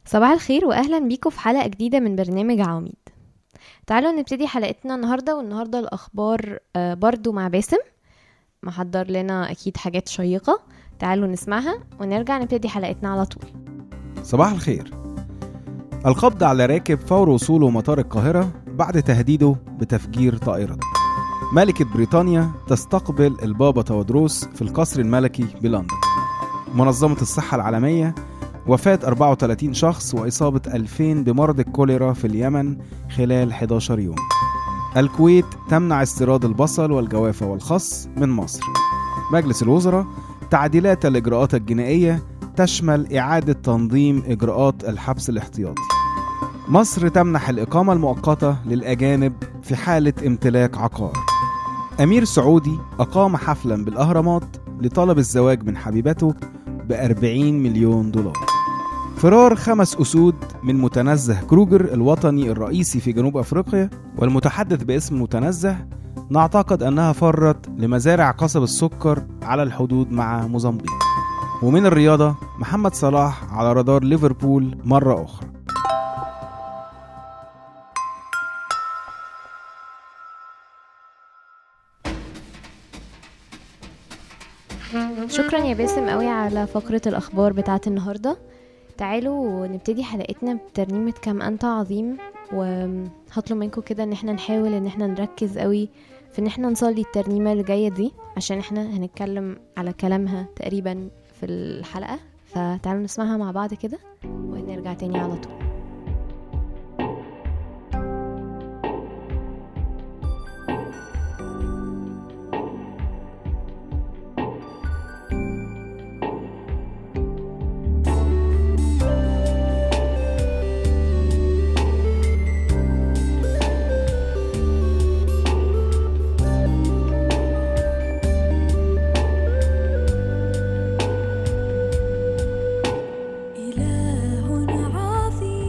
صباح الخير واهلا بيكم في حلقه جديده من برنامج عواميد تعالوا نبتدي حلقتنا النهارده والنهارده الاخبار آه، برضو مع باسم محضر لنا اكيد حاجات شيقه تعالوا نسمعها ونرجع نبتدي حلقتنا على طول صباح الخير القبض على راكب فور وصوله مطار القاهرة بعد تهديده بتفجير طائرته ملكة بريطانيا تستقبل البابا تودروس في القصر الملكي بلندن منظمة الصحة العالمية وفاة 34 شخص وإصابة 2000 بمرض الكوليرا في اليمن خلال 11 يوم الكويت تمنع استيراد البصل والجوافة والخس من مصر مجلس الوزراء تعديلات الإجراءات الجنائية تشمل إعادة تنظيم إجراءات الحبس الاحتياطي. مصر تمنح الإقامة المؤقتة للأجانب في حالة امتلاك عقار. أمير سعودي أقام حفلا بالأهرامات لطلب الزواج من حبيبته ب 40 مليون دولار. فرار خمس أسود من متنزه كروجر الوطني الرئيسي في جنوب أفريقيا والمتحدث باسم متنزه نعتقد أنها فرت لمزارع قصب السكر على الحدود مع موزمبيق. ومن الرياضة محمد صلاح على رادار ليفربول مرة أخرى شكرا يا باسم قوي على فقره الاخبار بتاعت النهارده تعالوا نبتدي حلقتنا بترنيمه كم انت عظيم وهطلب منكم كده ان احنا نحاول ان احنا نركز قوي في ان احنا نصلي الترنيمه اللي جايه دي عشان احنا هنتكلم على كلامها تقريبا في الحلقه فتعالوا نسمعها مع بعض كده ونرجع تاني على طول إله عظيم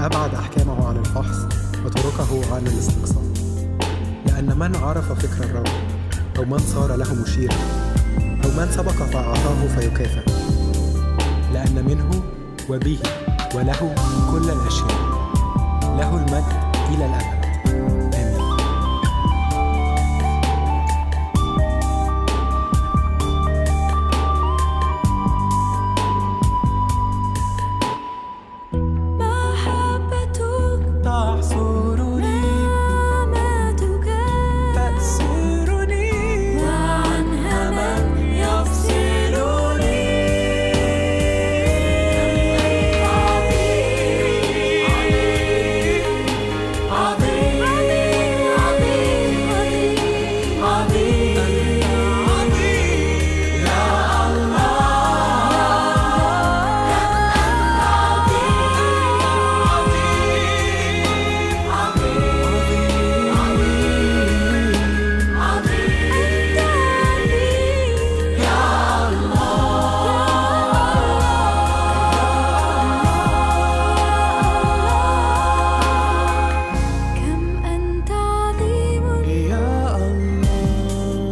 أبعد أحكامه عن الفحص وطرقه عن الاستقصاء لأن من عرف فكر الرب أو من صار له مشيرا أو من سبق فأعطاه فيكافئ لأن منه وبه وله كل الأشياء له المجد إلى الأبد آمين محبتك تعصرني نعمتك تأسرني وعنها من يفصلني عظيم عظيم عظيم عظيم عظيم يا كم أنت عظيم يا الله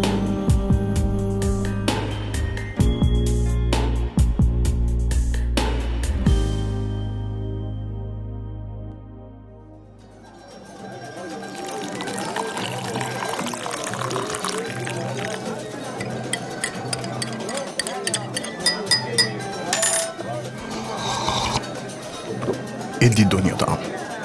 ادي الدنيا طعم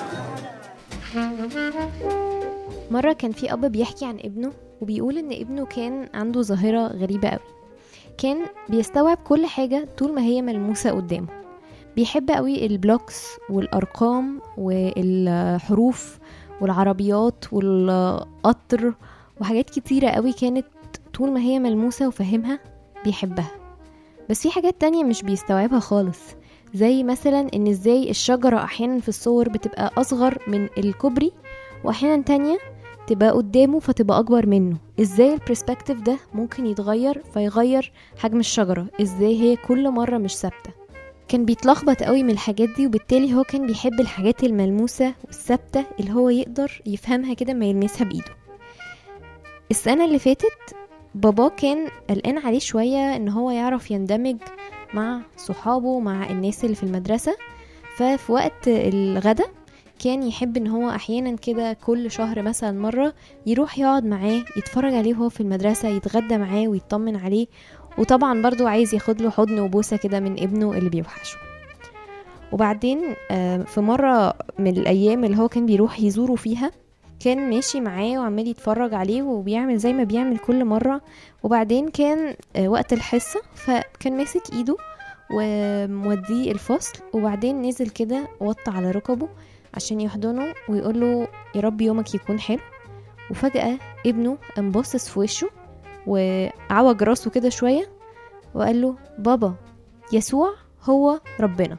مرة كان في أب بيحكي عن ابنه وبيقول إن ابنه كان عنده ظاهرة غريبة أوي كان بيستوعب كل حاجة طول ما هي ملموسة قدامه بيحب أوي البلوكس والأرقام والحروف والعربيات والقطر وحاجات كتيرة أوي كانت طول ما هي ملموسة وفاهمها بيحبها بس في حاجات تانية مش بيستوعبها خالص زي مثلا ان ازاي الشجرة احيانا في الصور بتبقى اصغر من الكوبري واحيانا تانية تبقى قدامه فتبقى اكبر منه ازاي البرسبكتيف ده ممكن يتغير فيغير حجم الشجرة ازاي هي كل مرة مش ثابتة كان بيتلخبط قوي من الحاجات دي وبالتالي هو كان بيحب الحاجات الملموسة والثابتة اللي هو يقدر يفهمها كده ما يلمسها بايده السنة اللي فاتت بابا كان قلقان عليه شوية ان هو يعرف يندمج مع صحابه مع الناس اللي في المدرسة ففي وقت الغدا كان يحب ان هو احيانا كده كل شهر مثلا مرة يروح يقعد معاه يتفرج عليه وهو في المدرسة يتغدى معاه ويطمن عليه وطبعا برضو عايز ياخد له حضن وبوسة كده من ابنه اللي بيوحشه وبعدين آه، في مرة من الأيام اللي هو كان بيروح يزوره فيها كان ماشي معاه وعمال يتفرج عليه وبيعمل زي ما بيعمل كل مرة وبعدين كان آه، وقت الحصة فكان ماسك ايده وموديه الفصل وبعدين نزل كده وط على ركبه عشان يحضنه ويقول له يا رب يومك يكون حلو وفجأة ابنه قام باصص في وشه وعوج راسه كده شوية وقال له بابا يسوع هو ربنا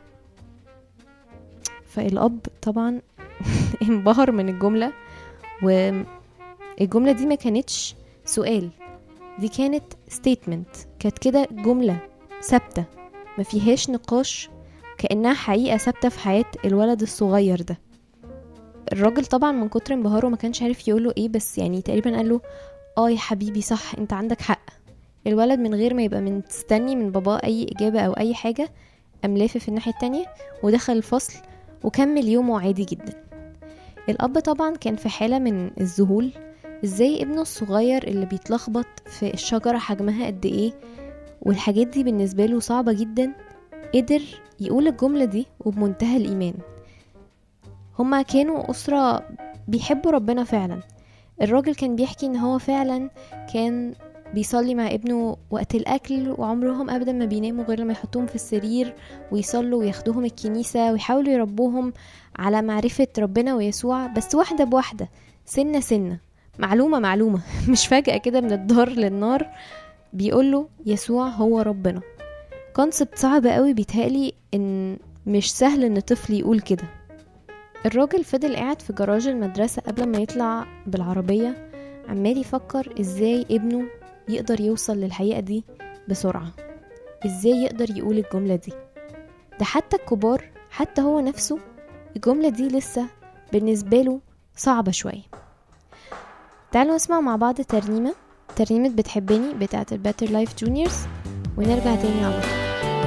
فالأب طبعا انبهر من الجملة والجملة دي ما كانتش سؤال دي كانت statement كانت كده جملة ثابتة ما فيهاش نقاش كأنها حقيقة ثابتة في حياة الولد الصغير ده الراجل طبعا من كتر انبهاره ما كانش عارف يقوله ايه بس يعني تقريبا قال له اه يا حبيبي صح انت عندك حق الولد من غير ما يبقى مستني من باباه اي اجابة او اي حاجة قام لافف الناحية التانية ودخل الفصل وكمل يومه عادي جدا الاب طبعا كان في حالة من الذهول ازاي ابنه الصغير اللي بيتلخبط في الشجرة حجمها قد ايه والحاجات دي بالنسبة له صعبة جدا قدر يقول الجملة دي وبمنتهى الإيمان هما كانوا أسرة بيحبوا ربنا فعلا الراجل كان بيحكي ان هو فعلا كان بيصلي مع ابنه وقت الأكل وعمرهم أبدا ما بيناموا غير لما يحطوهم في السرير ويصلوا وياخدوهم الكنيسة ويحاولوا يربوهم على معرفة ربنا ويسوع بس واحدة بواحدة سنة سنة معلومة معلومة مش فجأة كده من الدار للنار بيقوله يسوع هو ربنا كونسبت صعب قوي بيتهيألي ان مش سهل ان طفل يقول كده الراجل فضل قاعد في جراج المدرسة قبل ما يطلع بالعربية عمال يفكر ازاي ابنه يقدر يوصل للحقيقة دي بسرعة ازاي يقدر يقول الجملة دي ده حتى الكبار حتى هو نفسه الجملة دي لسه بالنسبة له صعبة شوية تعالوا نسمع مع بعض ترنيمة ترنيمة بتحبني بتاعة الباتر لايف جونيورز ونرجع تاني على طول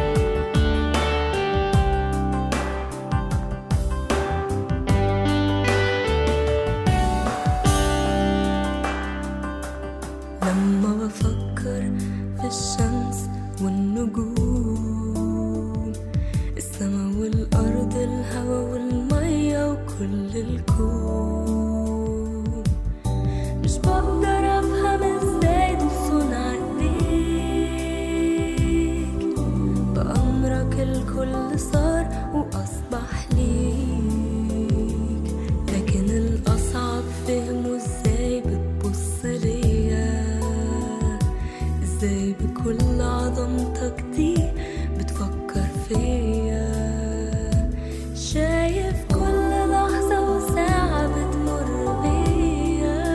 لما بفكر في الشمس والنجوم السما والأرض الهوا والمية وكل الكون مش بقدر أفهم ازاي ده صنع ايديك بأمرك الكل صار وأصبح ليك لكن الأصعب فهمه ازاي بتبص ليا ازاي بكل عظمتك دي بتفكر فيا شايف كل لحظة وساعة بتمر بيا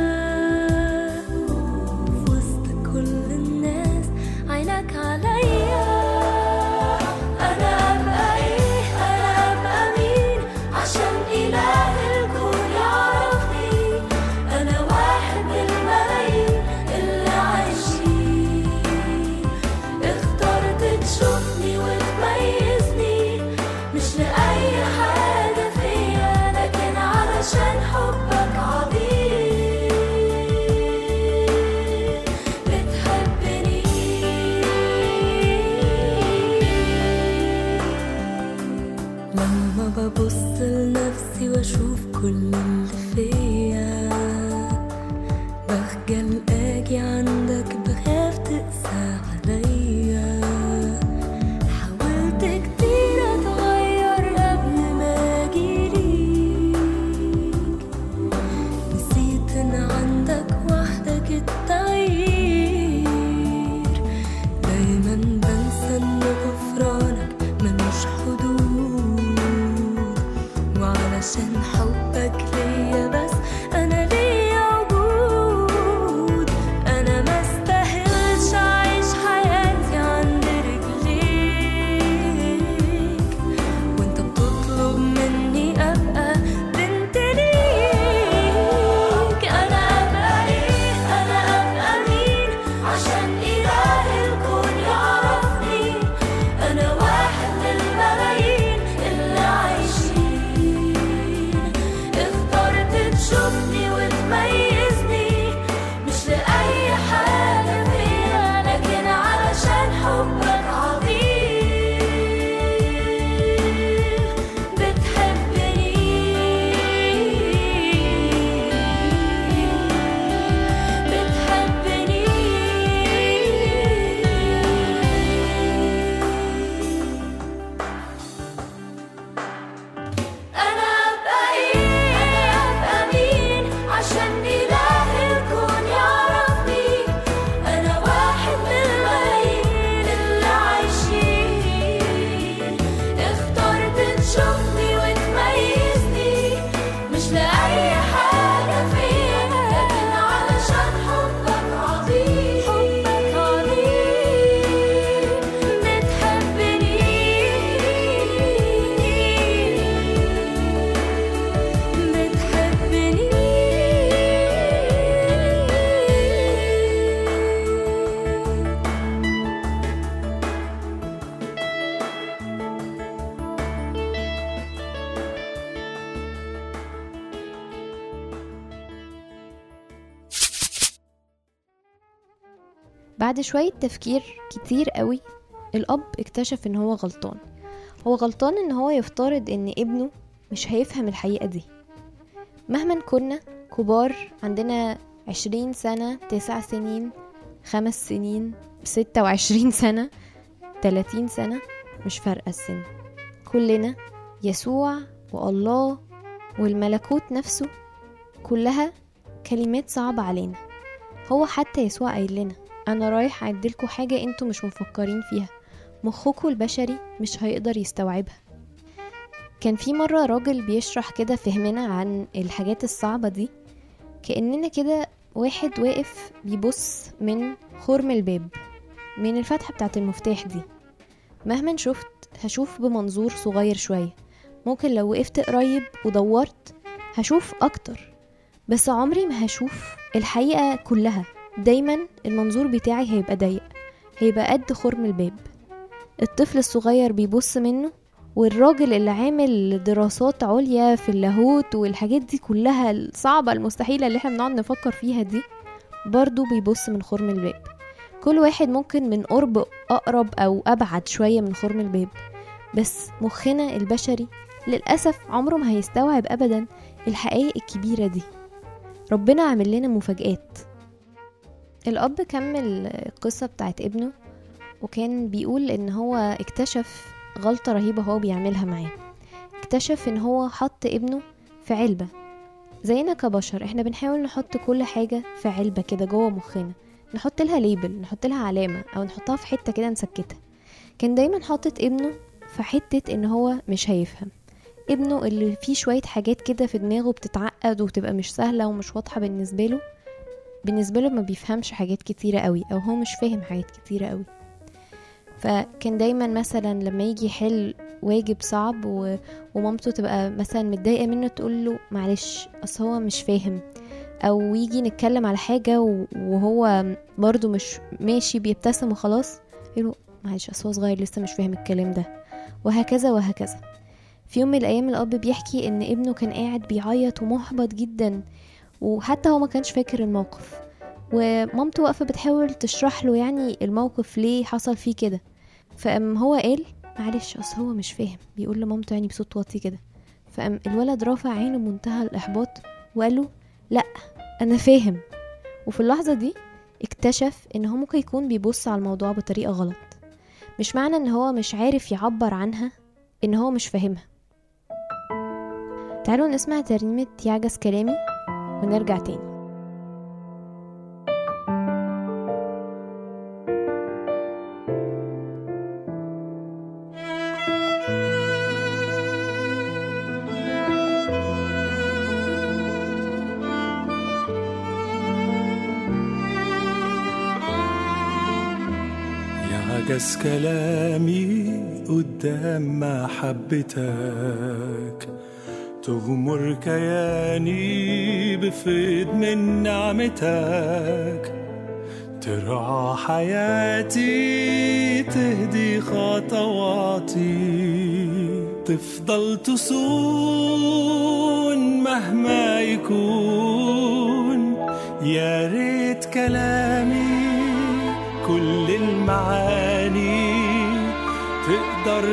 في وسط كل الناس عينك عليا أنا أبقى إيه أنا أبقى مين عشان إله الكون يعرفني أنا واحد من الملايين اللي عايشين اخترت تشوفني وتميزني مش لأي حاجة فيا لكن علشان حبك عظيم بتحبني لما ببص لنفسي واشوف كل اللي فيا بخجل اجي عندك بخاف تقسى عليا حاولت كتير اتغير قبل ما اجيليك نسيت ان عندك وحدك التغيير دايما بنسى ان غفرانك ملوش حدود وعلشان حبك ليا بس انا ليا وجود انا ما استاهلش اعيش حياتي عند رجليك وانت بتطلب مني ابقى بنت ليك انا ابقى ايه انا ابقى مين عشان اله الكون يعرفني انا واحد من الملايين اللي عايشين اخترت تشوفني وتميزني مش لأي حاجة فيا لكن علشان حبك عظيم بتحبني بتحبني أنا أبقى إيه أنا أبقى مين عشان إله الكون يعرفني أنا واحد من الملايين اللي عايشين اخترت تشوفني وتميزني مش لأي حاجة فيا لكن علشان حبك عظيم حبك عظيم بتحبني بتحبني بعد شوية تفكير كتير قوي الأب اكتشف ان هو غلطان هو غلطان ان هو يفترض ان ابنه مش هيفهم الحقيقة دي مهما كنا كبار عندنا عشرين سنة تسع سنين خمس سنين ستة وعشرين سنة تلاتين سنة مش فارقة السن كلنا يسوع والله والملكوت نفسه كلها كلمات صعبة علينا هو حتى يسوع قايل لنا انا رايح اعدلكوا حاجة انتوا مش مفكرين فيها مخكوا البشري مش هيقدر يستوعبها كان في مرة راجل بيشرح كده فهمنا عن الحاجات الصعبة دي كأننا كده واحد واقف بيبص من خرم الباب من الفتحة بتاعت المفتاح دي مهما شفت هشوف بمنظور صغير شوية ممكن لو وقفت قريب ودورت هشوف اكتر بس عمري ما هشوف الحقيقة كلها دايما المنظور بتاعي هيبقى ضيق هيبقى قد خرم الباب الطفل الصغير بيبص منه والراجل اللي عامل دراسات عليا في اللاهوت والحاجات دي كلها الصعبة المستحيلة اللي احنا بنقعد نفكر فيها دي برضو بيبص من خرم الباب كل واحد ممكن من قرب أقرب أو أبعد شوية من خرم الباب بس مخنا البشري للأسف عمره ما هيستوعب أبدا الحقائق الكبيرة دي ربنا عامل لنا مفاجآت الأب كمل القصة بتاعت ابنه وكان بيقول إن هو اكتشف غلطة رهيبة هو بيعملها معاه اكتشف إن هو حط ابنه في علبة زينا كبشر احنا بنحاول نحط كل حاجة في علبة كده جوه مخنا نحط لها ليبل نحط لها علامة أو نحطها في حتة كده نسكتها كان دايما حاطط ابنه في حتة إن هو مش هيفهم ابنه اللي فيه شوية حاجات كده في دماغه بتتعقد وبتبقى مش سهلة ومش واضحة بالنسبة له بالنسبة له ما بيفهمش حاجات كتيرة قوي أو هو مش فاهم حاجات كتيرة قوي فكان دايما مثلا لما يجي يحل واجب صعب و... ومامته تبقى مثلا متضايقة منه تقول له معلش أصل هو مش فاهم أو يجي نتكلم على حاجة و... وهو برضو مش ماشي بيبتسم وخلاص يقول له معلش أصل هو صغير لسه مش فاهم الكلام ده وهكذا وهكذا في يوم من الأيام الأب بيحكي إن ابنه كان قاعد بيعيط ومحبط جدا وحتى هو ما كانش فاكر الموقف ومامته واقفة بتحاول تشرح له يعني الموقف ليه حصل فيه كده فقام هو قال معلش اصل هو مش فاهم بيقول لمامته يعني بصوت واطي كده فقام الولد رافع عينه بمنتهى الاحباط وقال له لا انا فاهم وفي اللحظه دي اكتشف ان هو ممكن يكون بيبص على الموضوع بطريقه غلط مش معنى ان هو مش عارف يعبر عنها ان هو مش فاهمها تعالوا نسمع ترنيمة يعجز كلامي ونرجع تاني يعجز كلامي قدام محبتك تغمر كياني بفيض من نعمتك ترعى حياتي تهدي خطواتي تفضل تصون مهما يكون يا ريت كلامي كل المعاني تقدر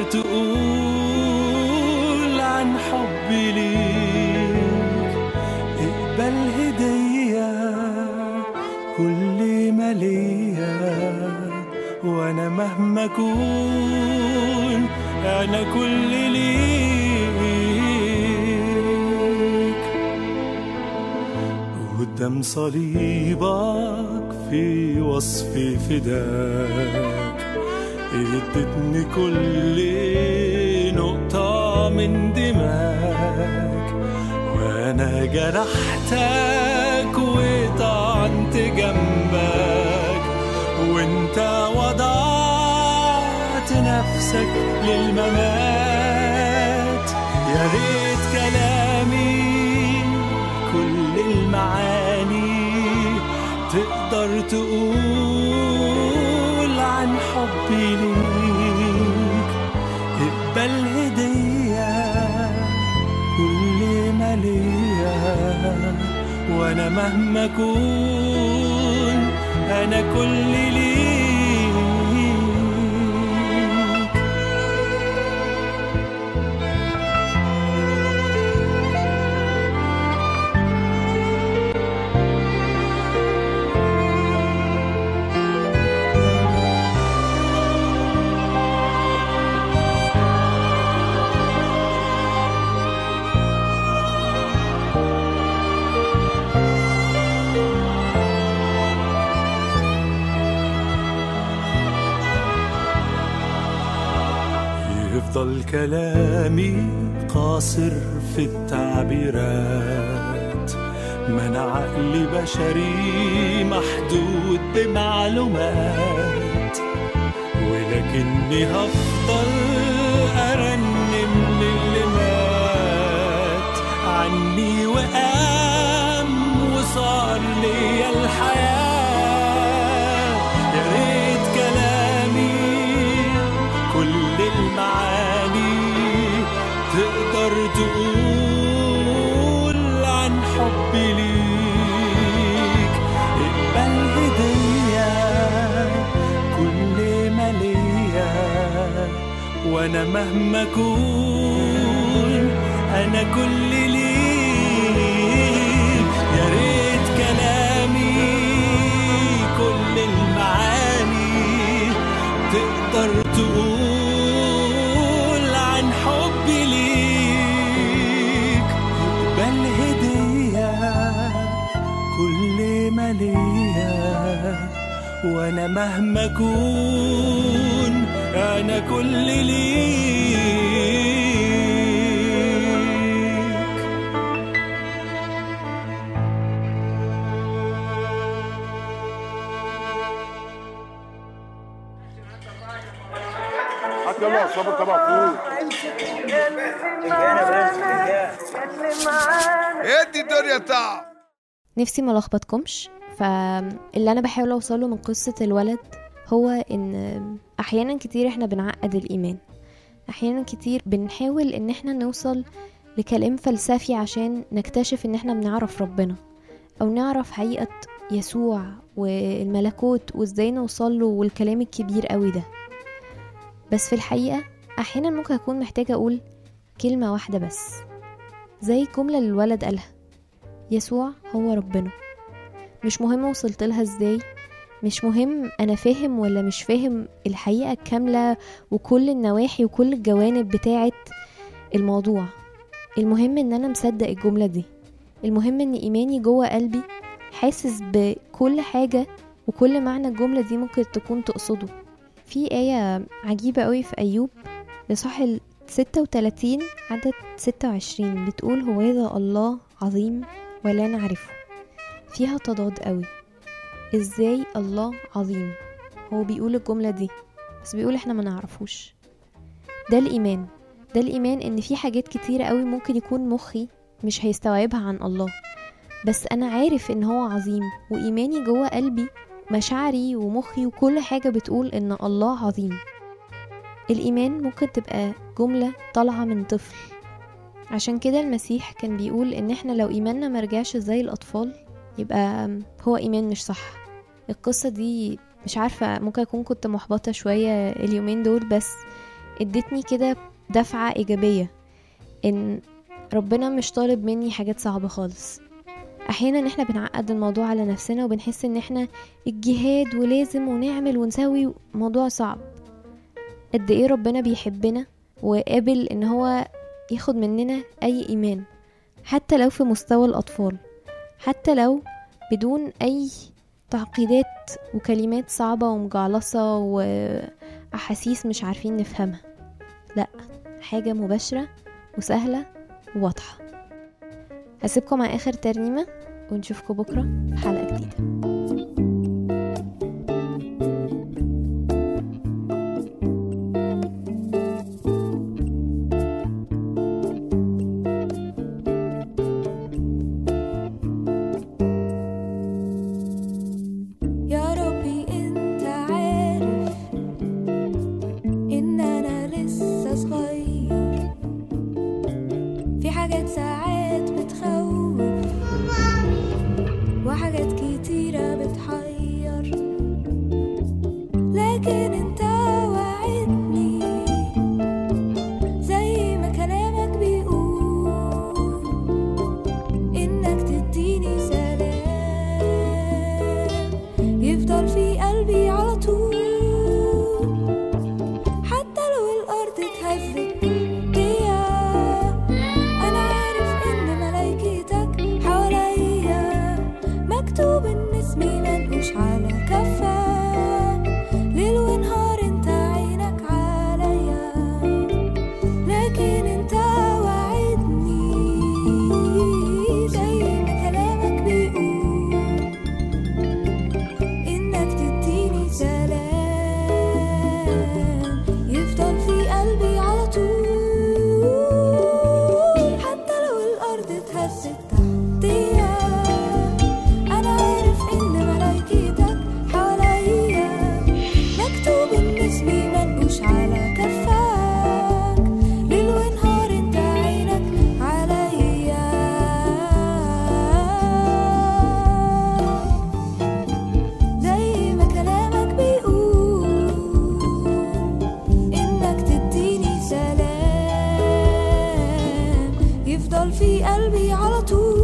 تقول عن حبي ليك اقبل هدية كل ما ليا وانا مهما اكون انا كل ليك قدام صليبك في وصف فداك ادتني كل نقطة من دماك وانا جرحتك وطعنت جنبك وانت وضعت نفسك للممات يا ريت كلامي كل المعاني تقدر تقول عن حبي ليك اقبل هدية كل ما ليا وانا مهما اكون انا كل ليك يفضل كلامي قاصر في التعبيرات ما انا عقلي بشري محدود بمعلومات ولكني هفضل ارنم للي مات عني وقام وصار لي الحياة يا ريت كلامي كل المعاني تقدر تقول عن حبي ليك اقبل هدية كل ما ليا وانا مهما اكون انا كل ليك يا ريت كلامي كل المعاني تقدر تقول عن حبي ليك بل هدية كل ما ليا وانا مهما اكون انا كل ليك ادي الدنيا طعم نفسي ما لخبطكمش فاللي انا بحاول اوصله من قصة الولد هو ان احيانا كتير احنا بنعقد الايمان احيانا كتير بنحاول ان احنا نوصل لكلام فلسفي عشان نكتشف ان احنا بنعرف ربنا او نعرف حقيقة يسوع والملكوت وازاي نوصل له والكلام الكبير قوي ده بس في الحقيقة احيانا ممكن اكون محتاجة اقول كلمة واحدة بس زي الجملة اللي الولد قالها يسوع هو ربنا مش مهم وصلت لها ازاي مش مهم انا فاهم ولا مش فاهم الحقيقة الكاملة وكل النواحي وكل الجوانب بتاعت الموضوع المهم ان انا مصدق الجملة دي المهم ان ايماني جوه قلبي حاسس بكل حاجة وكل معنى الجملة دي ممكن تكون تقصده في آية عجيبة قوي في أيوب لصح ال 36 عدد 26 بتقول هو هذا الله عظيم ولا نعرفه فيها تضاد قوي ازاي الله عظيم هو بيقول الجملة دي بس بيقول احنا ما نعرفوش ده الإيمان ده الإيمان إن في حاجات كتيرة قوي ممكن يكون مخي مش هيستوعبها عن الله بس أنا عارف إن هو عظيم وإيماني جوه قلبي مشاعري ومخي وكل حاجة بتقول إن الله عظيم الإيمان ممكن تبقى جملة طالعة من طفل عشان كده المسيح كان بيقول إن إحنا لو إيماننا مرجعش زي الأطفال يبقى هو إيمان مش صح القصة دي مش عارفة ممكن أكون كنت محبطة شوية اليومين دول بس ادتني كده دفعة إيجابية إن ربنا مش طالب مني حاجات صعبة خالص احيانا احنا بنعقد الموضوع على نفسنا وبنحس ان احنا الجهاد ولازم ونعمل ونسوي موضوع صعب قد ايه ربنا بيحبنا وقابل ان هو ياخد مننا اي ايمان حتى لو في مستوى الاطفال حتى لو بدون اي تعقيدات وكلمات صعبة ومجعلصة وأحاسيس مش عارفين نفهمها لأ حاجة مباشرة وسهلة وواضحة هسيبكم مع آخر ترنيمة ونشوفكم بكرة في حلقة جديدة يا ربي انت عارف ان انا لسه صغير في حاجات ساعات بتخوف وحاجات كتيرة بتحير لكن انت وعدني زي ما كلامك بيقول انك تديني سلام يفضل في قلبي على طول حتى لو الارض اتهزت بيا انا عارف يفضل في قلبي على طول